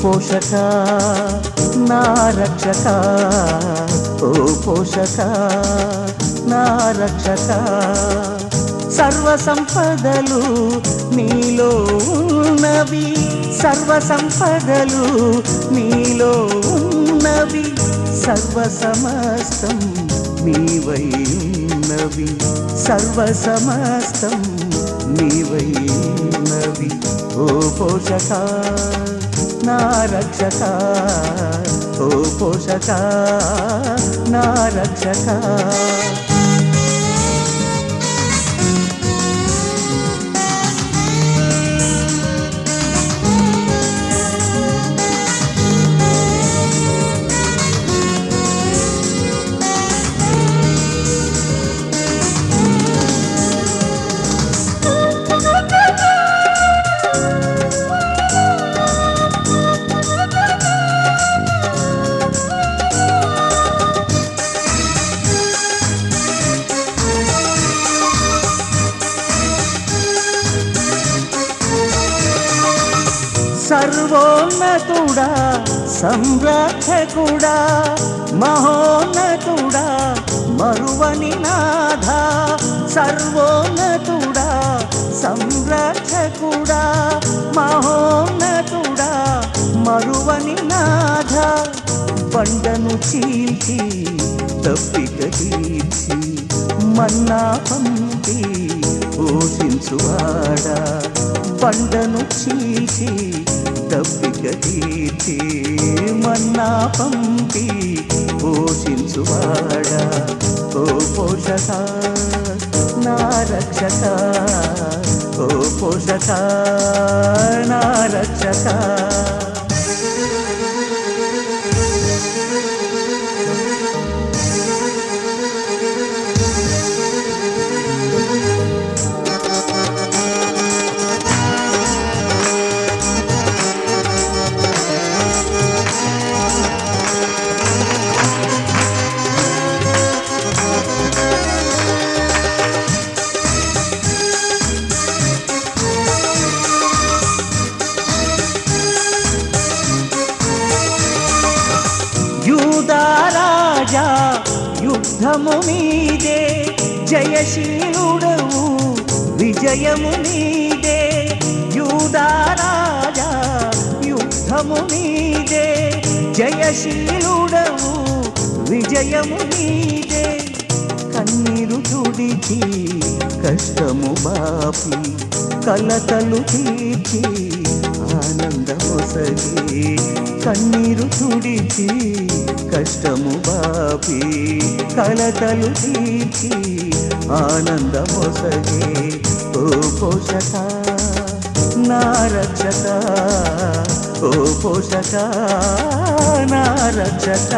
పోషక నా రక్షక ఓ పోషక నా రక్షక సర్వ సంపదలు నీలో ఉన్నవి సర్వ సంపదలు నీలో ఉన్నవి సర్వ సమస్తం నీవై ఉన్నవి సర్వ సమస్తం నీవై ఉన్నవి ఓ పోషక నా రక్షక ఓ పోషక నా రక్షక సర్వోన్నతుడా సంరక్షకుడా మహోన్నతుడా మరువని నాథ సర్వోన్నతుడా సంరక్షకుడా మహోన్నతుడా మరువని నాథ బండను చీల్చి తప్పిక తీర్చి మన్నా పంపి పోషించువాడా బండను చీల్చి తప్పిక తీర్చి మన్నా పంపి పోషించువాడా ఓ పోషక నా రక్షక ఓ పోషక నా రక్షక యూదారాజా యుద్ధము మీదే జయశీలుడవు విజయము నీదే యూదారాజా యుద్ధము నీదే జయశీలుడవు విజయము నీదే కన్నీరు తుడిచి కష్టము బాపి కలతలు తీర్చి ఆనందమొసగి కన్నీరు తుడిచి కష్టము బాపి కలతలు తీర్చి ఆనందమొసగి ఓ పోషక నా రక్షక ఓ పోషక నా రక్షక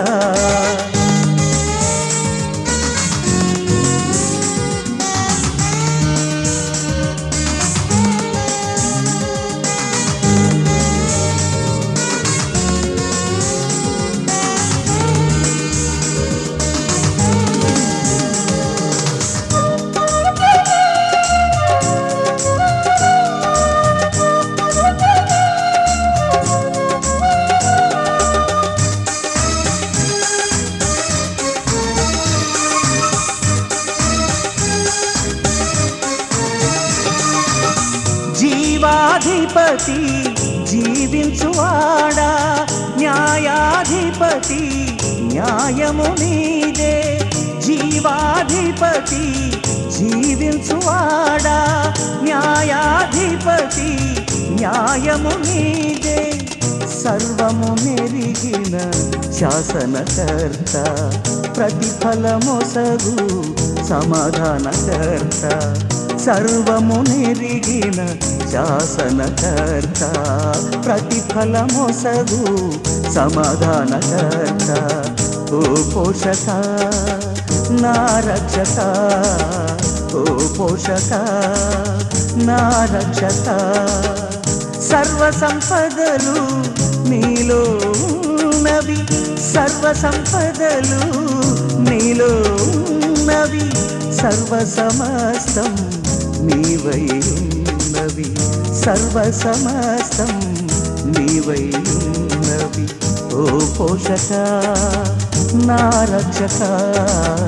జీవాధిపతి జీవించువాడా న్యాయాధిపతి న్యాయము నీదే జీవాధిపతి జీవించువాడా న్యాయాధిపతి న్యాయము నీదే సర్వము నెరిగిన శాసనకర్త ప్రతిఫలమొసగు సమాధానకర్త సర్వము నెరిగిన శాసనకర్త ప్రతిఫలమొసగు సమాధానకర్త ఓ పోషక నా రక్షక ఓ పోషక నా రక్షక సర్వ సంపదలు నీలో ఉన్నవి సర్వ సంపదలు నీలో ఉన్నవి సర్వ సమస్తం నీవై ఉన్నవి సర్వ సమస్తం నీవై ఉన్నవి ఉన్నవి ఓ పోషక నా రక్షక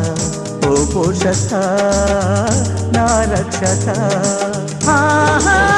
ఓ పోషక నా రక్షక ఆహా